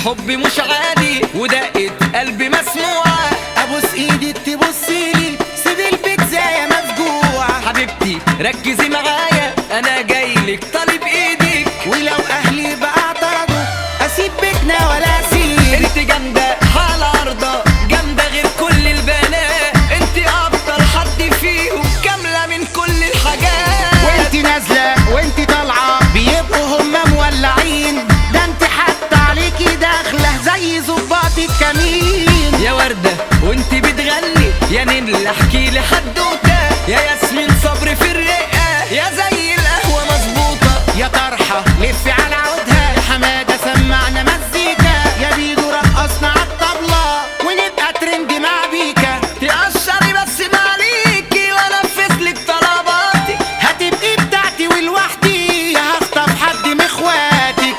الحب مش عادي ودقت قلبي مسموعة ابوس ايدك تبصيلي سيب البيتزاية مفجوعة حبيبتي ركزي معايا انا جايلك طالب ايدك ولو اهلي بقى اعترضوا اسيب بيتنا ولا اسيبك انت جامدة حالة عرضة جامدة غير كل البنات انت افضل حد فيهم كاملة من كل الحاجات وانت نازلة وانت طالعة بيبقوا هما مولعين ده انت حتى عليكي داخلة زي ظباط الكمين يا وردة وانت بتغني يا نيل احكي لي حدوتة يا ياسمين صبري في الرقة يا زي القهوة مظبوطة يا طرحة لفي على عودها يا حمادة سمعنا مزيكا يا بيدو رقصنا عالطبلة ونبقى ترند مع بيكا تقشري بس معليكي وانفذ لك طلباتي هتبقي بتاعتي ولوحدي يا هخطف حد من اخواتك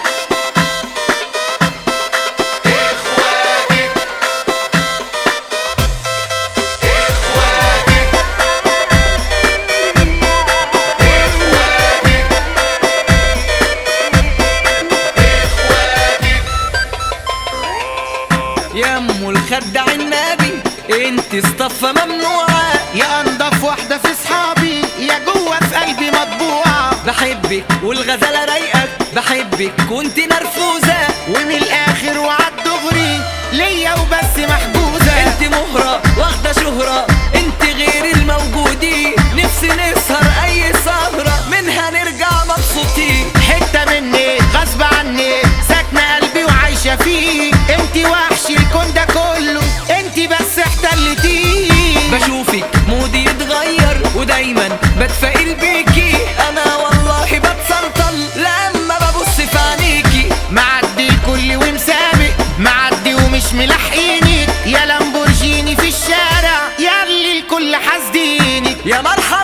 اخواتك اخواتك يا ام الخد عنابي انت صطفة ممنوعة يا انضف واحدة في صحابي يا جوه في قلبي مطبوعة بحبك والغزالة رايقة بحبك وانت نرفوزة ومن الاخر وعالدغري ليا وبس محجوزة انت مهرة واخدة شهرة انت غير الموجودين نفسي نسهر اي سهرة منها نرجع مبسوطين حتة مني غصب عني ساكنة قلبي وعايشة فيه انت وحش الكون ده كله انت بس احتلتيه بشوفك مودي يتغير ودايما بتفائل بيكي انا والله بتسلطن لما ببص في عينيكي معدي الكل ومسابق معدي ومش ملاحقينك يا لامبورجيني في الشارع يا اللي الكل حاسدينك يا مرحبا